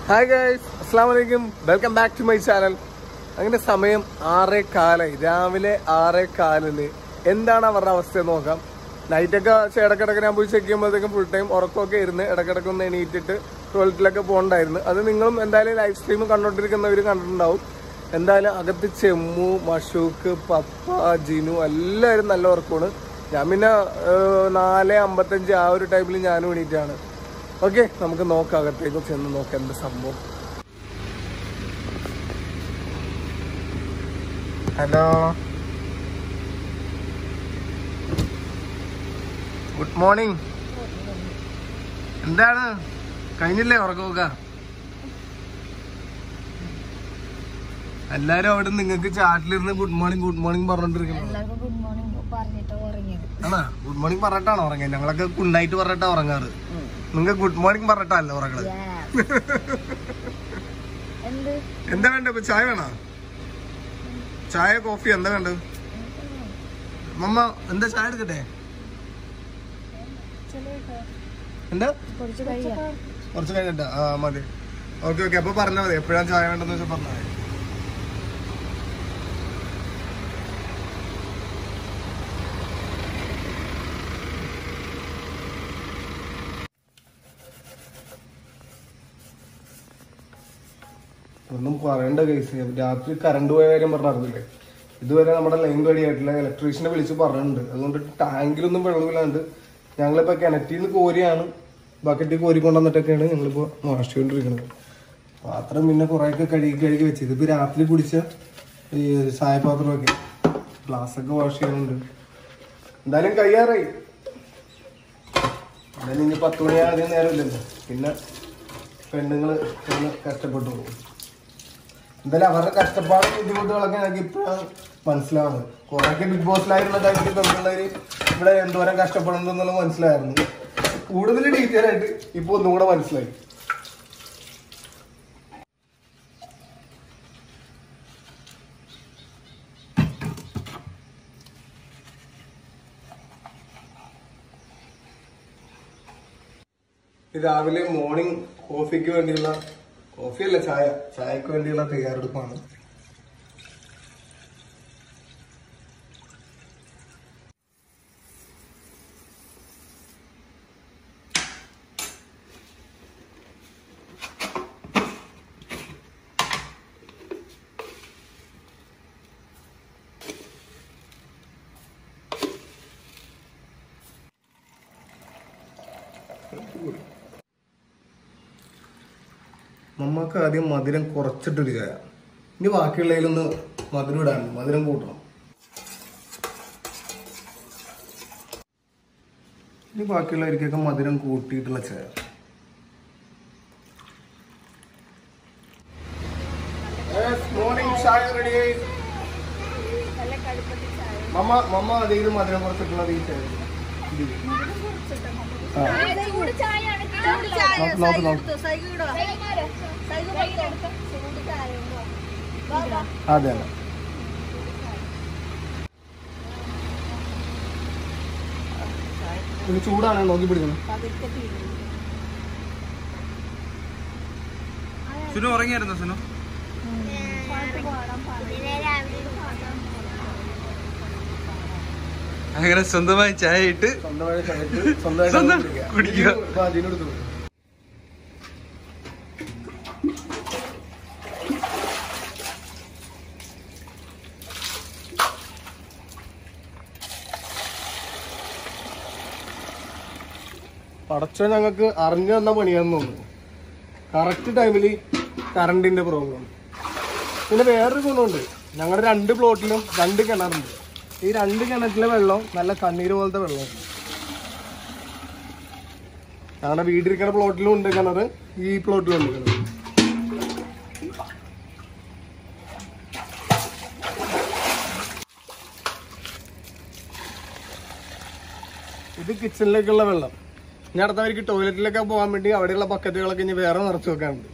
Hi guys അസ്സാം വലൈക്കും welcome back to my channel അങ്ങനെ സമയം ആറേ കാലായി രാവിലെ ആറേ കാലിന് എന്താണ് അവരുടെ അവസ്ഥ എന്ന് നോക്കാം നൈറ്റൊക്കെ ഇടക്കിടക്ക് ഞാൻ പോയി ചെക്ക് ചെയ്യുമ്പോഴത്തേക്കും ഫുൾ ടൈം ഉറക്കമൊക്കെ ഇരുന്ന് ഇടക്കിടക്ക് ഒന്ന് എണീറ്റിട്ട് ടോയ്ലറ്റിലൊക്കെ പോകണ്ടായിരുന്നു അത് നിങ്ങളും എന്തായാലും ലൈവ് സ്ട്രീം കണ്ടോണ്ടിരിക്കുന്നവർ കണ്ടിട്ടുണ്ടാവും എന്തായാലും അകത്ത് ചെമ്മു മഷൂക്ക് പപ്പ ജിനു എല്ലാവരും നല്ല ഉറക്കമാണ് ഞാൻ പിന്നെ ഏഹ്, നാല് അമ്പത്തഞ്ച് ആ ഒരു ടൈമിൽ ഞാനും എണീറ്റാണ് ഓക്കെ നമുക്ക് നോക്കാം അകത്തേക്ക് ചെന്ന് നോക്കാം എന്ത് സംഭവം ഹലോ ഗുഡ് മോർണിംഗ് എന്താണ് കഴിഞ്ഞില്ലേ ഉറക്കമൊക്കെ എല്ലാരും അവിടെ നിങ്ങൾക്ക് ചാറ്റിലിരുന്ന് ഗുഡ് മോർണിംഗ് ഗുഡ് മോർണിംഗ് പറഞ്ഞോണ്ടിരിക്കണം എല്ലാവർക്കും ഗുഡ് മോർണിംഗ് പറഞ്ഞിട്ട് ഉറങ്ങിയത് ആണോ ഗുഡ് മോർണിംഗ് പറഞ്ഞിട്ടാണോ ഉറങ്ങിയത് ഞങ്ങളൊക്കെ ഗുഡ് നൈറ്റ് പറഞ്ഞിട്ടാ ഉറങ്ങാറ് നിങ്ങൾക്ക് ഗുഡ് മോർണിംഗ് പറഞ്ഞിട്ടല്ല ഉറങ്ങണത് എന്ത് എന്താ വേണ്ട ഇപ്പൊ ചായ വേണോ ചായ കോഫി എന്താ വേണ്ടത് മമ്മ എന്താ ചായ എടുക്കട്ടെ എന്താ കുറച്ച് കഴിയാം കുറച്ച് കഴിഞ്ഞിട്ടാ ആ മതി ഓക്കെ ഓക്കെ അപ്പൊ പറഞ്ഞാൽ മതി എപ്പോഴാണ് ചായ വേണ്ടെന്ന് വെച്ചാൽ പറഞ്ഞാൽ മതി ഒന്നും പറയണ്ട കേസ് രാത്രി കറണ്ട് പോയ കാര്യം പറഞ്ഞിരുന്നില്ലേ ഇതുവരെ നമ്മുടെ ലൈൻ റെഡി ആയിട്ടില്ല ഇലക്ട്രീഷ്യനെ വിളിച്ച് പറഞ്ഞിട്ടുണ്ട് അതുകൊണ്ട് ടാങ്കിലൊന്നും വെള്ളമില്ലാണ്ട് ഞങ്ങളിപ്പോ കിണറ്റിൽ നിന്ന് കോരിയാണ് ബക്കറ്റിൽ കോരി കൊണ്ടുവന്നിട്ടൊക്കെയാണ് ഞങ്ങളിപ്പോ മാഷിക്കൊണ്ടിരിക്കുന്നത് പാത്രം പിന്നെ കുറേയൊക്കെ കഴുകി കഴുകി വെച്ചത് ഇപ്പൊ രാത്രി കുടിച്ച ഈ ചായപാത്രമൊക്കെ ഗ്ലാസ് ഒക്കെ വാഷ് ചെയ്യാനുണ്ട് എന്തായാലും കഴിയാറായി എന്തായാലും ഇനി പത്ത് മണിയാകുന്ന നേരമില്ലല്ലോ പിന്നെ പെണ്ണുങ്ങള് ഒന്ന് കഷ്ടപ്പെട്ടു പോകും എന്തായാലും അവരുടെ കഷ്ടപ്പാടും ബുദ്ധിമുട്ടുകളൊക്കെ ഞങ്ങൾക്ക് ഇപ്പോഴാണ് മനസ്സിലാവുന്നത് കുറെയൊക്കെ ബിഗ് ബോസിലായിരുന്ന ടൈമിൽ പെൺപിള്ളേര് ഇവിടെ എന്തോരം കഷ്ടപ്പെടുന്നു എന്നുള്ളത് മനസ്സിലായിരുന്നു കൂടുതൽ ഡീറ്റെയിൽ ആയിട്ട് ഇപ്പൊ ഒന്നും കൂടെ മനസ്സിലായി രാവിലെ മോർണിംഗ് കോഫിക്ക് വേണ്ടിയുള്ള കോഫി അല്ല ചായ ചായക്ക് വേണ്ടിയുള്ള തയ്യാറെടുപ്പാണ് നമ്മക്ക് ആദ്യം മധുരം കുറച്ചിട്ടൊരു ചായ ഇനി ബാക്കിയുള്ളതിലൊന്ന് മധുരം ഇടാനുണ്ട് മധുരം കൂട്ടണം ഇനി ബാക്കിയുള്ളവർക്കൊക്കെ മധുരം കൂട്ടിയിട്ടുള്ള ചായ മോർണിംഗ് ചായ റെഡിയായി നല്ല കടുപ്പത്തിൽ ചായ മമ്മ മമ്മ അതേത് മധുരം കുറച്ചിട്ടുള്ളത് ഈ ചായ ഇത്. ആ. ചൂട് ചായയാണ് ചൂട് നോക്ക് നോക്ക് നോക്ക് ചൂട് ചായ അതെ അതെ ഇത് ചൂടാണ് നോക്കി പിടിക്കണം പതുക്കെ തീരും സുനു ഉറങ്ങിയായിരുന്നു സുനു പാട്ട് പാടാൻ പാടില്ല അങ്ങനെ സ്വന്തമായി ചായ ഇട്ട് സ്വന്തമായി ചായക്ക് സ്വന്തമായിട്ട് സ്വന്തം കുടിക്കുക. കുടിക്കുക. ഇതിന് വാ, ഇതിനെടുത്ത് കൊടുക്ക്. പടച്ചോ ഞങ്ങൾക്ക് അറിഞ്ഞു തന്ന പണിയാന്ന് തോന്നുന്നു കറക്റ്റ് ടൈമിൽ കറണ്ടിന്റെ പ്രോബ്ലം പിന്നെ വേറൊരു ഗുണമുണ്ട് ഞങ്ങളുടെ രണ്ട് പ്ലോട്ടിലും രണ്ട് കിണറുണ്ട് ഈ രണ്ട് കിണറ്റിലെ വെള്ളം നല്ല കണ്ണീര് പോലത്തെ വെള്ളം ഞങ്ങളുടെ വീടിരിക്കുന്ന പ്ലോട്ടിലും ഉണ്ട് കിണറ് ഈ പ്ലോട്ടിലും ഉണ്ട് കിണറ് ഇത് കിച്ചണിലേക്കുള്ള വെള്ളം ഇനി അടുത്തവർക്ക് ടോയ്ലറ്റിലൊക്കെ പോകാൻ വേണ്ടി അവിടെയുള്ള ബക്കറ്റുകളൊക്കെ ഇനി വേറെ നിറച്ചു വെക്കാനുണ്ട്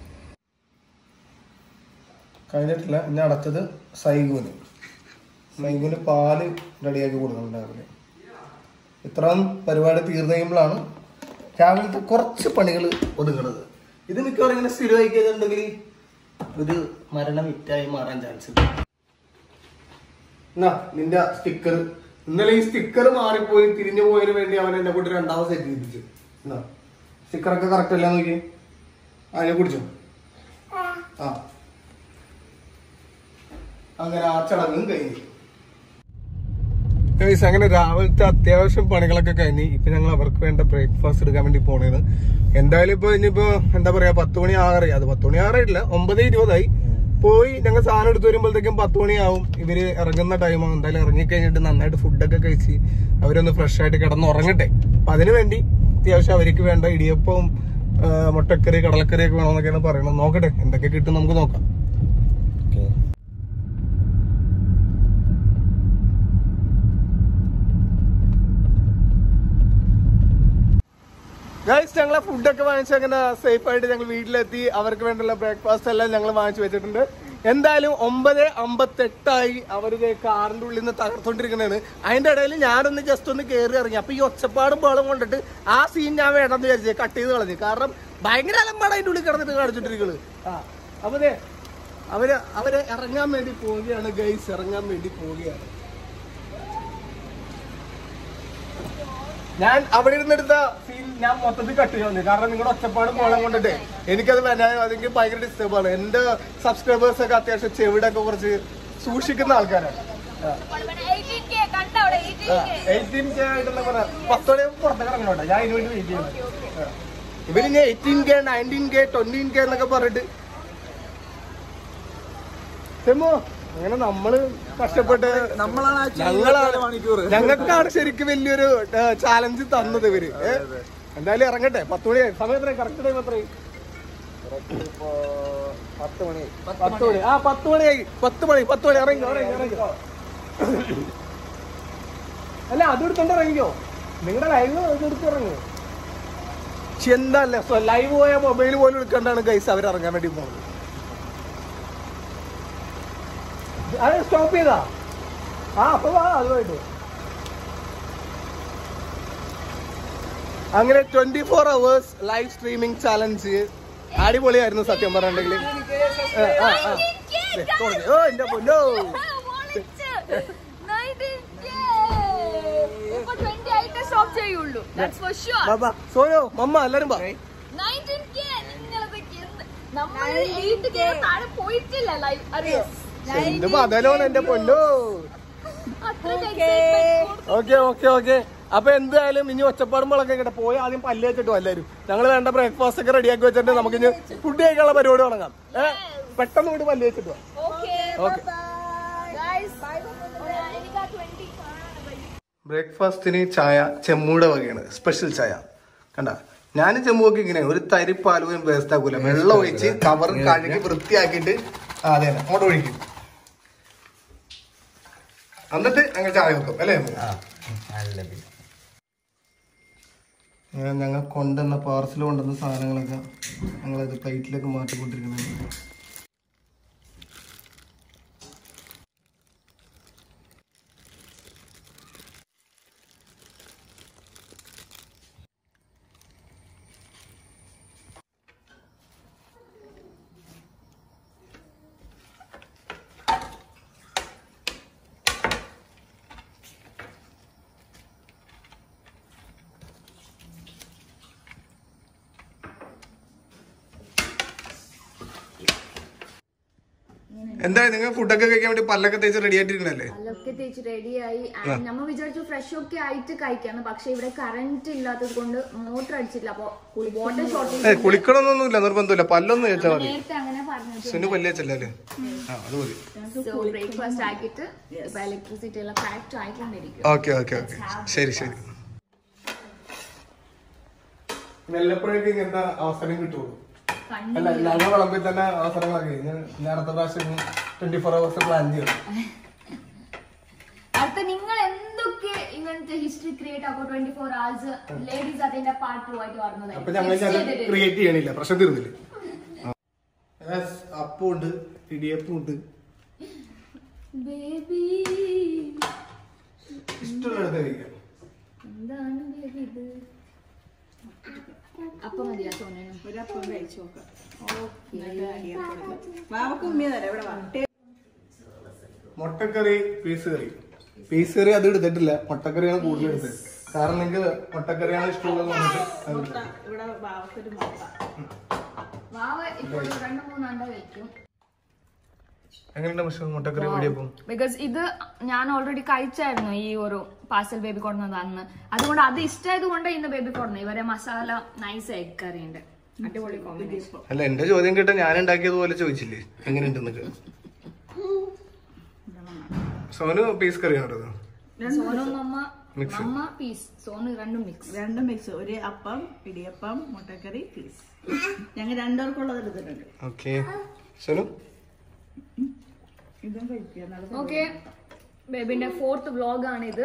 കഴിഞ്ഞിട്ടില്ല ഇനി അടുത്തത് സൈഗൂന് സൈഗൂന് പാല് റെഡിയാക്കി കൊടുക്കണം രാവിലെ ഇത്രയും പരിപാടി തീർന്നു കഴിയുമ്പോഴാണ് രാവിലത്തെ കുറച്ച് പണികൾ ഒതുങ്ങണത് ഇത് മിക്കവാറും ഇങ്ങനെ സ്ഥിരമായി കഴിഞ്ഞിട്ടുണ്ടെങ്കിൽ ഒരു മരണം ഹിറ്റായി മാറാൻ ചാൻസ് ഉണ്ട് എന്നാ നിന്റെ സ്റ്റിക്കർ ഇന്നലെ ഈ സ്റ്റിക്കർ മാറിപ്പോയി തിരിഞ്ഞു പോയതിന് വേണ്ടി അവൻ എന്നെ കൊണ്ട് രണ്ടാമത് സെറ്റ് ചെയ്യിപ്പിച്ചു എന്നാ സ്റ്റിക്കറൊക്കെ കറക്റ്റ് അല്ല നോക്കി അതിനെ കുടിച്ചോ ആ അങ്ങനെ ആ ചടങ്ങും കഴിഞ്ഞു ഗൈസ് അങ്ങനെ രാവിലത്തെ അത്യാവശ്യം പണികളൊക്കെ കഴിഞ്ഞ് ഇപ്പൊ ഞങ്ങൾ അവർക്ക് വേണ്ട ബ്രേക്ക്ഫാസ്റ്റ് എടുക്കാൻ വേണ്ടി പോണേന്ന് എന്തായാലും ഇപ്പൊ ഇനിയിപ്പോ എന്താ പറയാ പത്ത് മണി ആറായി അത് പത്ത് മണി ആറായിട്ടില്ല ഒമ്പത് ഇരുപതായി പോയി ഞങ്ങൾ സാധനം എടുത്ത് വരുമ്പോഴത്തേക്കും പത്ത് മണിയാവും ഇവര് ഇറങ്ങുന്ന ടൈമാവും എന്തായാലും ഇറങ്ങി കഴിഞ്ഞിട്ട് നന്നായിട്ട് ഫുഡൊക്കെ കഴിച്ച് അവരൊന്ന് ഫ്രഷ് ആയിട്ട് കിടന്ന് ഉറങ്ങട്ടെ അപ്പൊ അതിനു വേണ്ടി അത്യാവശ്യം അവർക്ക് വേണ്ട ഇടിയപ്പവും ആ, മുട്ടക്കറി കടലക്കറി ഒക്കെ വേണമെന്നൊക്കെയാണ് പറയണത് നോക്കട്ടെ എന്തൊക്കെ കിട്ടും നമുക്ക് നോക്കാം ഗൈസ് ഞങ്ങളെ ഫുഡൊക്കെ വാങ്ങിച്ച് അങ്ങനെ സേഫ് ആയിട്ട് ഞങ്ങൾ വീട്ടിലെത്തി അവർക്ക് വേണ്ടിയുള്ള ബ്രേക്ക്ഫാസ്റ്റ് എല്ലാം ഞങ്ങൾ വാങ്ങിച്ചു വെച്ചിട്ടുണ്ട് എന്തായാലും ഒമ്പത് അമ്പത്തെട്ടായി അവര് കാറിന്റെ ഉള്ളിൽ നിന്ന് തകർത്തോണ്ടിരിക്കണേണ് അതിന്റെ ഇടയിൽ ഞാനൊന്ന് ജസ്റ്റ് ഒന്ന് കയറി ഇറങ്ങി അപ്പൊ ഈ ഒച്ചപ്പാടും ബഹളം കൊണ്ടിട്ട് ആ സീൻ ഞാൻ വേണമെന്ന് വിചാരിച്ചത് കട്ട് ചെയ്ത് കളഞ്ഞു കാരണം ഭയങ്കര അലമ്പാട് അതിന്റെ ഉള്ളിൽ കിടന്നിട്ട് കാണിച്ചോണ്ടിരിക്കുന്നത് ആ അപ്പൊ ദേ, അവര് അവര് ഇറങ്ങാൻ വേണ്ടി പോവുകയാണ് ഗൈസ് ഇറങ്ങാൻ വേണ്ടി പോവുകയാണ് ഞാൻ അവിടെ ഇരുന്നെടുത്ത സീൻ ഞാൻ മൊത്തത്തിൽ കട്ട് ചെയ്യുന്നു കാരണം നിങ്ങളുടെ ഒച്ചപ്പാടും പോളം കൊണ്ടിട്ട് എനിക്കത് വരാൻ അതെനിക്ക് ഭയങ്കര ഡിസ്റ്റർബ് ആണ് എന്റെ സബ്സ്ക്രൈബേഴ്സ് ഒക്കെ അത്യാവശ്യം ചെവിടൊക്കെ കുറച്ച് സൂക്ഷിക്കുന്ന ആൾക്കാരാണ് എയ്റ്റീൻ കെ ആയിട്ടുള്ള പറ പത്തോടെ പുറത്തേക്ക് ഇറങ്ങണോട്ടെ ഞാൻ ഇതിനു വേണ്ടി വെയിറ്റ് ചെയ്യുന്നത് ഇവരിഞ്ഞ eighteen K nineteen K twenty K എന്നൊക്കെ പറഞ്ഞിട്ട് സെമോ അങ്ങനെ നമ്മള് കഷ്ടപ്പെട്ട് നമ്മളാണ് ഞങ്ങളാണ് മണിക്കൂർ ഞങ്ങൾക്കാണ് ശരിക്കും വലിയൊരു ചാലഞ്ച് തന്നത് ഇവര് ഏ? എന്തായാലും ഇറങ്ങട്ടെ പത്ത് മണി സമയം എത്രയും കറക്റ്റ് ടൈം എത്രയും പത്ത് മണി പത്ത് മണി ആ പത്ത് മണിയായി പത്ത് മണി പത്ത് മണി ഇറങ്ങി ഇറങ്ങി ഇറങ്ങി അല്ല അത് എടുത്തോണ്ട് ഇറങ്ങിക്കോ നിങ്ങളുടെ ലൈവ് എടുത്ത് ഇറങ്ങി പക്ഷെ എന്താല്ലേ ലൈവ് പോയ മൊബൈൽ പോലും എടുക്കാണ്ടാണ് ഗൈസ് അവർ ഇറങ്ങാൻ വേണ്ടി പോകുന്നത് അത് സ്റ്റോപ്പ് ചെയ്താ ആ അപ്പൊ വാ അതുമായിട്ട് അങ്ങനെ twenty four hours live streaming challenge അടിപൊളിയായിരുന്നു സത്യം പറഞ്ഞിട്ടുണ്ടെങ്കിൽ ആ, ആ, ആ. ദേ, തുടങ്ങി. ഓ എന്റെ പൊന്നോ സ്റ്റോപ്പ് ചെയ്യുള്ളൂ ദാറ്റ്സ് ഫോർ ഷുവർ ബാബാ സോയോ മമ്മ എല്ലാരും ബാ നമ്മൾ എയ്റ്റ് കെ താഴെ പോയിട്ടില്ല ലൈവ് അറിയോ എന്ത് പതലോണ് എന്റെ പൊന്നോ ഓക്കെ ഓക്കെ ഓക്കെ അപ്പൊ എന്തായാലും ഇനി ഒച്ചപ്പാടും മുളക്കെ കേട്ടെ പോയി ആദ്യം പല്ല് വെച്ചിട്ടും എല്ലാവരും ഞങ്ങൾ വേണ്ട ബ്രേക്ക്ഫാസ്റ്റ് ഒക്കെ റെഡിയാക്കി വെച്ചിട്ട് നമുക്ക് ഇനി ഫുഡ് കഴിക്കാനുള്ള പരിപാടി തുടങ്ങാം ഏഹ് പെട്ടെന്ന് കൂടി പല്ല് വെച്ചിട്ട് ഓക്കെ ഓക്കെ ഗൈസ് എനിക്ക് ആ 20 കാണാൻ ബ്രേക്ക്ഫാസ്റ്റിന് ചായ ചെമ്മൂടെ വകയാണ് സ്പെഷ്യൽ ചായ കണ്ട ഞാൻ ചെമ്മൂക്ക് ഇങ്ങനെ ഒരു തരി പാലും വേസ്റ്റ് ആക്കൂല വെള്ളം ഒഴിച്ച് കവർ കഴുകി വൃത്തിയാക്കിയിട്ട് ആ, അതെ അതെ അങ്ങോട്ട് ഒഴിക്കും എന്നിട്ട് ഞങ്ങൾ ചായ വെക്കും അല്ലേ ഞാൻ ഞങ്ങൾ കൊണ്ടുവന്ന പാർസൽ കൊണ്ടുവന്ന സാധനങ്ങളൊക്കെ ഞങ്ങളത് പ്ലേറ്റിലേക്ക് മാറ്റിക്കൊണ്ടിരിക്കുന്നത് എന്താ നിങ്ങൾ ഫുഡൊക്കെ കഴിക്കാൻ വേണ്ടി പല്ലൊക്കെ തേച്ച് റെഡി ആയിട്ടിരിക്കണല്ലേ പല്ലൊക്കെ തേച്ച് റെഡിയായി നമ്മൾ വിചാരിച്ചു ഫ്രഷ് ഒക്കെ ആയിട്ട് കഴിക്കാന്ന് പക്ഷെ ഇവിടെ കറന്റ് ഇല്ലാത്തത് കൊണ്ട് മോട്ടർ അടിച്ചില്ല അപ്പൊ വാട്ടർ ഷോർട്ടേജ് ഏ കുളിക്കണമെന്നൊന്നുമില്ല നിർബന്ധമില്ല പല്ലൊന്നും തേച്ചാൽ മതി നേരത്തെ അങ്ങനെ പറഞ്ഞത് സുന് പല്ല് വെച്ചല്ലേ ആ അത് മതി സോ ബ്രേക്ക്ഫാസ്റ്റ് ആക്കിയിട്ട് ഇപ്പൊ ഇലക്ട്രിസിറ്റി എല്ലാം കറക്റ്റ് ആയിക്കൊണ്ടിരിക്കും ഓക്കെ ഓക്കെ ഓക്കെ ശരി ശരി വല്ലപ്പോഴേക്കും ഇങ്ങനത്തെ അവസരം കിട്ടുള്ളൂ അല്ല ഞങ്ങൾ വിളമ്പിൽ തന്നെ അവസരങ്ങളൊക്കെ ഞാൻ ഞാൻ അടുത്ത പ്രാവശ്യം ട്വന്റി ഫോർ അവേഴ്സ് പ്ലാൻ ചെയ്യണം അടുത്ത നിങ്ങൾ എന്തൊക്കെ ഇങ്ങനത്തെ ഹിസ്റ്ററി ക്രിയേറ്റ് ആക്കോ ട്വന്റി ഫോർ അവേഴ്സ് ലേഡീസ് അതിന്റെ പാർട്ട് ടു ആയിട്ട് അപ്പൊ ഞങ്ങൾ പറഞ്ഞത് ക്രിയേറ്റ് ചെയ്യണില്ല പ്രശ്നം തീർന്നില്ല അപ്പം ഉണ്ട് ഇടിയപ്പം ഉണ്ട് ബേബി ഇഷ്ടമുള്ളിടത്ത് കഴിക്കാം എന്താണ് ബേബി ഇത് അപ്പം മതിയാ തോന്നുന്നു ഒരപ്പം കഴിച്ചു നോക്കാം എന്നിട്ട് അടിയാൻ കൊടുക്കാം വാവക്ക് ഉമ്മി തരാം ഇവിടെ വാ ടേ- മുട്ടക്കറി പീസ് കറി പീസ് കറി അത് എടുത്തിട്ടില്ല മുട്ടക്കറിയാണ് കൂടുതൽ എടുത്തത് കാരണം നിങ്ങൾക്ക് മുട്ടക്കറിയാണ് ഇഷ്ടമുള്ളത് പറഞ്ഞിട്ട് അത് മുട്ട ഇവിടെ വാവക്കൊരു മുട്ട വാവ ഇപ്പോൾ രണ്ട് മൂന്ന് അണ്ട കഴിക്കും എങ്ങനെയുണ്ട് മിസ്റ്റർ മുട്ടക്കറി വീഡിയോ ബിക്കോസ് ഇത് ഞാൻ ഓൾറെഡി കഴിച്ചായിരുന്നു ഈ ഒരു പാർസൽ ബേബി കൊടുന്നത് അന്ന് അതുകൊണ്ട് അത് ഇഷ്ടമായത് കൊണ്ട് ഇന്ന് ബേബി കൊടുന്നു ഇവരെ മസാല നൈസ് എഗ് കറി ഉണ്ട് അടിപൊളി കോമ്പിനേഷൻ അല്ല എന്റെ ചോദ്യം കേട്ട ഞാൻ ഉണ്ടാക്കിയത് പോലെ ചോദിച്ചില്ലേ എങ്ങനെയുണ്ടെന്നൊക്കെ സോനു പീസ് കറിയാണ് സോനു മമ്മ Mix. മമ്മ പീസ് സോനു രണ്ടും മിക്സ് രണ്ടും മിക്സ് ഒരു അപ്പം ഇടിയപ്പം മുട്ടക്കറി പീസ് ഞങ്ങൾ രണ്ടുപേർക്കുള്ളത് എടുത്തിട്ടുണ്ട് ഓക്കെ സോനു ഇതും കഴിക്കുക നല്ല ഓക്കെ ബേബിന്റെ ഫോർത്ത് വ്ലോഗ് ആണിത്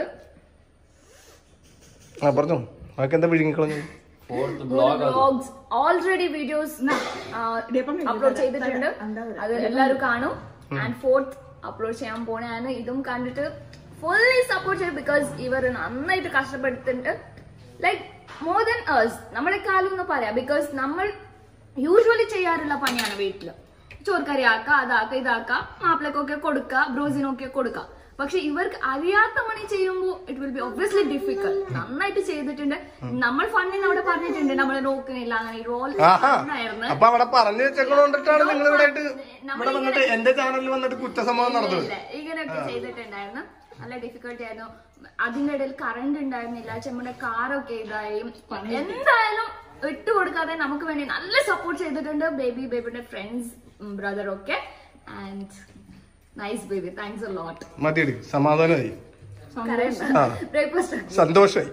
ആ പറഞ്ഞോ ബാക്കി എന്താ വിഴുങ്ങിക്കളഞ്ഞു vlogs already videos idiyappam upload ചെയ്തിട്ടുണ്ട് അത് എല്ലാവരും കാണും ആൻഡ് ഫോർത്ത് അപ്ലോഡ് ചെയ്യാൻ പോണാണ് ഇതും കണ്ടിട്ട് ഫുള്ളി സപ്പോർട്ട് ചെയ്യും ബിക്കോസ് ഇവർ നന്നായിട്ട് കഷ്ടപ്പെടുത്തിട്ടുണ്ട് ലൈക്ക് മോർ ദൻ ഏഴ്സ് നമ്മളെക്കാളും എന്ന് പറയാം ബിക്കോസ് നമ്മൾ യൂഷ്വലി ചെയ്യാറുള്ള പണിയാണ് വീട്ടില് ചോർക്കറി ആക്ക അതാക്ക ഇതാക്ക മാപ്പിളക്കൊക്കെ കൊടുക്ക ബ്രോസിനൊക്കെ കൊടുക്ക പക്ഷെ ഇവർക്ക് അറിയാത്ത പണി ചെയ്യുമ്പോൾ it will be obviously difficult നന്നായിട്ട് ചെയ്തിട്ടുണ്ട് നമ്മൾ ഫണ്ടിന് അവിടെ പറഞ്ഞിട്ടുണ്ട് നമ്മൾ നോക്കുന്നില്ല അങ്ങനെ റോൾ ആഹാ ആയിരുന്നു അപ്പൊ അവിടെ പറഞ്ഞു വെച്ചേക്കൊണ്ടിട്ടാണ് നിങ്ങൾ ഇവിടെ ആയിട്ട് ഇവിടെ വന്നിട്ട് എന്റെ ചാനലിൽ വന്നിട്ട് കുറ്റസമ്മതം നടത്തുന്നത് ഇല്ല, ഇങ്ങനെയൊക്കെ ചെയ്തിട്ടുണ്ടായിരുന്നു നല്ല ഡിഫിക്കൽട്ടി ആയിരുന്നു അതിന്റെ ഇടയിൽ കറണ്ട് ഉണ്ടായിരുന്നില്ല ചെമ്മയുടെ കാറൊക്കെ ഇതായി എന്തായാലും ഇട്ട് കൊടുക്കാതെ നമുക്ക് വേണ്ടി നല്ല സപ്പോർട്ട് ചെയ്തിട്ടുണ്ട് ബേബി ബേബിയുടെ ഫ്രണ്ട്സ് ബ്രദർ ഒക്കെ and nice baby thanks a lot മതിയടി സമാധാനമായി ആ. ബ്രേക്ക്ഫാസ്റ്റ് സന്തോഷായി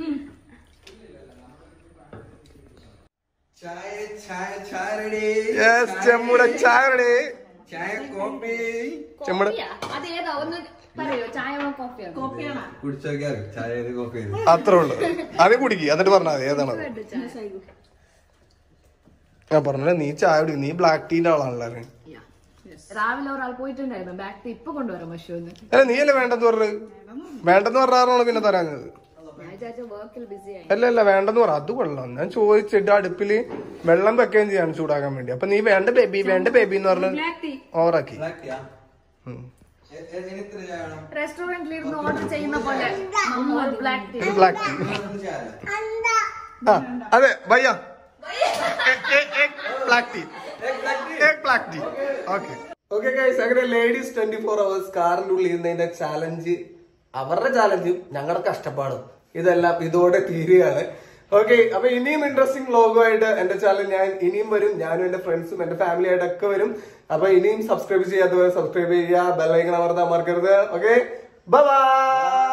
ചായ ചായ ചായ റെഡി യെസ് ചെമ്മുടെ ചായ ready. ചായ കോപ്പി ചെമ്മുടെ അത് ഏതാ ഒന്ന് പറയോ ചായയോ കോഫിയോ കോപ്പിയാണോ കുടിച്ചോക്കിയാ ചായ കോപ്പി അത്രേ ഉള്ളു അത് കുടിക്ക് എന്നിട്ട് പറഞ്ഞാൽ മതി ഏതാണത് ഞാൻ പറഞ്ഞ നീ ചായ കുടി നീ ബ്ലാക്ക് ടീന്റെ ആളാണല്ലോ രാവിലെ ഒരാൾ പോയിട്ടുണ്ടായിരുന്നു ബാക്ക് ഇപ്പൊ കൊണ്ടുവരാം പശു അല്ല നീ അല്ലേ വേണ്ടെന്ന് പറഞ്ഞത് വേണ്ടെന്ന് പറഞ്ഞാറാണ് പിന്നെ തരാഞ്ഞത് ഞാൻ വിചാരിച്ച വർക്കിൽ ബിസി ആയി അല്ല അല്ല വേണ്ടെന്ന് പറ അത് കൊള്ളാം ഞാൻ ചോദിച്ചിട്ട് അടുപ്പില് വെള്ളം വെക്കുകയും ചെയ്യാണ് ചൂടാക്കാൻ വേണ്ടി അപ്പൊ നീ വേണ്ട ബേബി വേണ്ട ബേബി എന്ന് പറഞ്ഞ് ഓവറാക്കി ബ്ലാക്ക് ഉം. എത്ര ചായ വേണം റെസ്റ്റോറന്റിൽ ഇരുന്ന് ഓർഡർ ചെയ്യുന്ന പോലെ ബ്ലാക്ക് ടീ ഇത് ബ്ലാക്ക് ടീ മൂന്ന് ചായ ആ അതെ ഭയ്യ black tea black tea okay okay guys അങ്ങനെ ലേഡീസ് ട്വന്റി ഫോർ അവേഴ്സ് കാറിന്റെ ഉള്ളിൽ ഇരുന്നതിന്റെ ചാലഞ്ച് അവരുടെ ചാലഞ്ചും ഞങ്ങളുടെ കഷ്ടപ്പാടും ഇതെല്ലാം ഇതോടെ തീരുകയാണ് ഓക്കെ അപ്പൊ ഇനിയും ഇൻട്രസ്റ്റിംഗ് വ്ലോഗുമായിട്ട് എന്റെ ചാനൽ ഞാൻ ഇനിയും വരും ഞാനും എന്റെ ഫ്രണ്ട്സും എന്റെ ഫാമിലി ആയിട്ടൊക്കെ വരും അപ്പൊ ഇനിയും സബ്സ്ക്രൈബ് ചെയ്യാത്തവരെ സബ്സ്ക്രൈബ് ചെയ്യുക ബെല്ലൈക്കൺ അമർത്താൻ മറക്കരുത് ഓക്കെ ബൈ